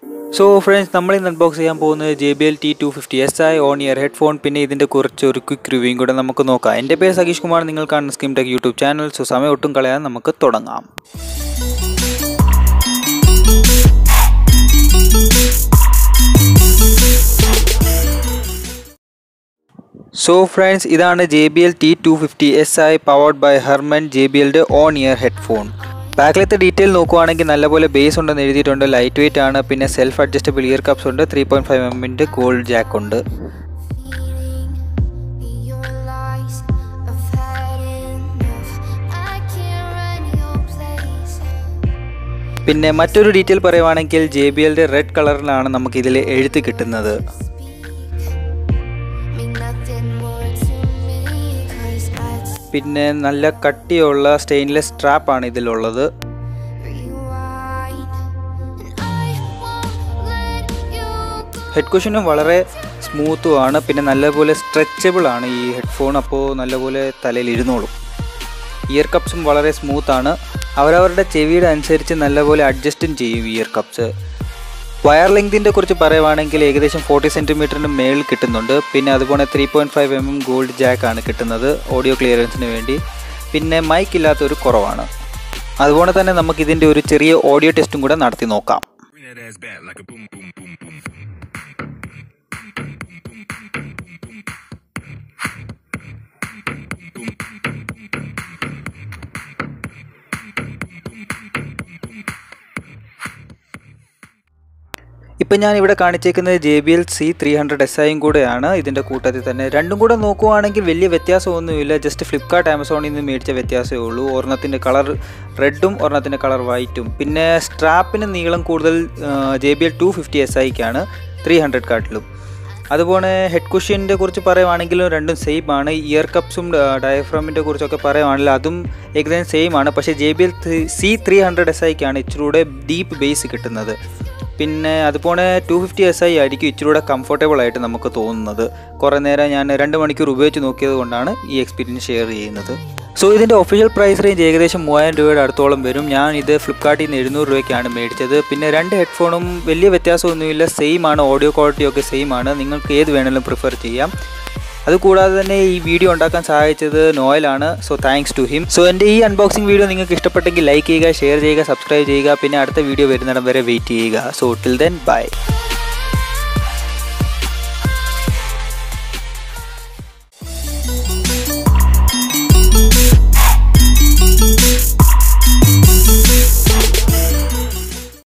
So friends നമ്മൾ ഇന്ന് unbox ചെയ്യാൻ പോകുന്നത് J B L T two fifty S I on ear headphone പിന്നെ ഇതിൻ്റെ കുറച്ച് ഒരു ക്വിക്ക് റിവ്യൂയും കൂടെ നമുക്ക് നോക്കാം എൻ്റെ പേര് സതീഷ് കുമാർ നിങ്ങൾ കാണുന്ന scheme tech YouTube channel so സമയം ഒട്ടും കളയാൻ നമുക്ക് തുടങ്ങാം സോ ഫ്രണ്ട്സ് ഇതാണ് J B L T two fifty S I powered by Harman J B എല്ലിൻ്റെ ഓൺ ഇയർ ഹെഡ്ഫോൺ ബാക്കിലത്തെ ഡീറ്റെയിൽ നോക്കുവാണെങ്കിൽ നല്ലപോലെ ബേസ് ഉണ്ടെന്ന് എഴുതിയിട്ടുണ്ട് ലൈറ്റ് വെയിറ്റ് ആണ് പിന്നെ സെൽഫ് അഡ്ജസ്റ്റബിൾ ഇയർ കപ്സ് ഉണ്ട് ത്രീ പോയിൻറ്റ് ഫൈവ് എമ്മിൻ്റെ ഗോൾഡ് ജാക്ക് ഉണ്ട് Your lies, I've had enough. I can't run your place. പിന്നെ മറ്റൊരു ഡീറ്റെയിൽ പറയുവാണെങ്കിൽ ജെ ബി എല്ലിൻ്റെ റെഡ് കളറിലാണ് നമുക്കിതിൽ എഴുത്ത് കിട്ടുന്നത് Mean nothing more to me, 'cause I'd പിന്നെ നല്ല കട്ടിയുള്ള സ്റ്റെയിൻലെസ് സ്ട്രാപ്പാണ് ഇതിലുള്ളത് rewind. And I won't let you go. Head കുഷനും വളരെ സ്മൂത്തും ആണ് പിന്നെ നല്ലപോലെ സ്ട്രെച്ചബിൾ ആണ് ഈ ഹെഡ്ഫോൺ അപ്പോൾ നല്ലപോലെ തലയിൽ ഇരുന്നോളും ഇയർ കപ്സും വളരെ സ്മൂത്ത് ആണ് അവരവരുടെ ചെവിയുടെ അനുസരിച്ച് നല്ലപോലെ അഡ്ജസ്റ്റും ചെയ്യും ഇയർ കപ്സ് വയർ ലെങ്തിൻ്റെ കുറിച്ച് പറയുവാണെങ്കിൽ ഏകദേശം ഫോർട്ടി സെൻറ്റിമീറ്ററിന് മേളിൽ കിട്ടുന്നുണ്ട് പിന്നെ അതുപോലെ three point five M M gold jack ആണ് കിട്ടുന്നത് ഓഡിയോ ക്ലിയറൻസിന് വേണ്ടി പിന്നെ മൈക്ക് ഇല്ലാത്തൊരു കുറവാണ് അതുപോലെ തന്നെ നമുക്ക് ഇതിൻ്റെ ഒരു ചെറിയ ഓഡിയോ ടെസ്റ്റും കൂടെ നടത്തി നോക്കാം Bring that ass back like a boom, boom, boom, boom, boom. ഇപ്പം ഞാൻ ഇവിടെ കാണിച്ചേക്കുന്നത് J B L C three hundred S ഐയും കൂടെയാണ് ഇതിൻ്റെ കൂട്ടത്തിൽ തന്നെ രണ്ടും കൂടെ നോക്കുവാണെങ്കിൽ വലിയ വ്യത്യാസമൊന്നുമില്ല ജസ്റ്റ് ഫ്ലിപ്കാർട്ട് ആമസോണിൽ നിന്ന് മേടിച്ച വ്യത്യാസമേ ഉള്ളൂ ഒരെണ്ണത്തിൻ്റെ കളർ റെഡും ഒരെണ്ണത്തിൻ്റെ കളർ വൈറ്റും പിന്നെ സ്ട്രാപ്പിന് നീളം കൂടുതൽ J B L two fifty S ഐക്കാണ് ത്രീ ഹൺഡ്രഡ് കാട്ടിലും അതുപോലെ ഹെഡ് കുഷ്യൻ്റെ കുറിച്ച് പറയുവാണെങ്കിലും രണ്ടും സെയിം ആണ് ഇയർ കപ്സും ഡയഫ്രമിൻ്റെ കുറിച്ചൊക്കെ പറയുവാണെങ്കിൽ അതും ഏകദേശം സെയിം ആണ് പക്ഷേ J B L C three hundred S ഐക്കാണ് ഇച്ചിരി കൂടെ ഡീപ്പ് ബേസ് കിട്ടുന്നത് പിന്നെ അതുപോലെ ടു ഫിഫ്റ്റി എസ് ഐ ആയിരിക്കും ഇച്ചിരി കൂടെ കംഫർട്ടബിൾ ആയിട്ട് നമുക്ക് തോന്നുന്നത് കുറേ നേരം ഞാൻ രണ്ട് മണിക്കൂർ ഉപയോഗിച്ച് നോക്കിയത് കൊണ്ടാണ് ഈ എക്സ്പീരിയൻസ് ഷെയർ ചെയ്യുന്നത് സോ ഇതിൻ്റെ ഒഫീഷ്യൽ പ്രൈസ് റേഞ്ച് ഏകദേശം മൂവായിരം രൂപയുടെ അടുത്തോളം വരും ഞാൻ ഇത് ഫ്ലിപ്കാർട്ടിൽ നിന്ന് എഴുന്നൂറ് രൂപയ്ക്കാണ് മേടിച്ചത് പിന്നെ രണ്ട് ഹെഡ്ഫോണും വലിയ വ്യത്യാസമൊന്നുമില്ല സെയിം ആണ് ഓഡിയോ ക്വാളിറ്റി ഒക്കെ സെയിം ആണ് നിങ്ങൾക്ക് ഏത് വേണമെങ്കിലും പ്രിഫർ ചെയ്യാം അതുകൂടാതെ തന്നെ ഈ വീഡിയോ ഉണ്ടാക്കാൻ സഹായിച്ചത് നോയലാണ് so thanks to him so എൻ്റെ ഈ അൺബോക്സിംഗ് വീഡിയോ നിങ്ങൾക്ക് ഇഷ്ടപ്പെട്ടെങ്കിൽ ലൈക്ക് ചെയ്യുക ഷെയർ ചെയ്യുക സബ്സ്ക്രൈബ് ചെയ്യുക പിന്നെ അടുത്ത വീഡിയോ വരുന്നിടം വരെ വെയിറ്റ് ചെയ്യുക സോ ടിൽ ദെൻ ബൈ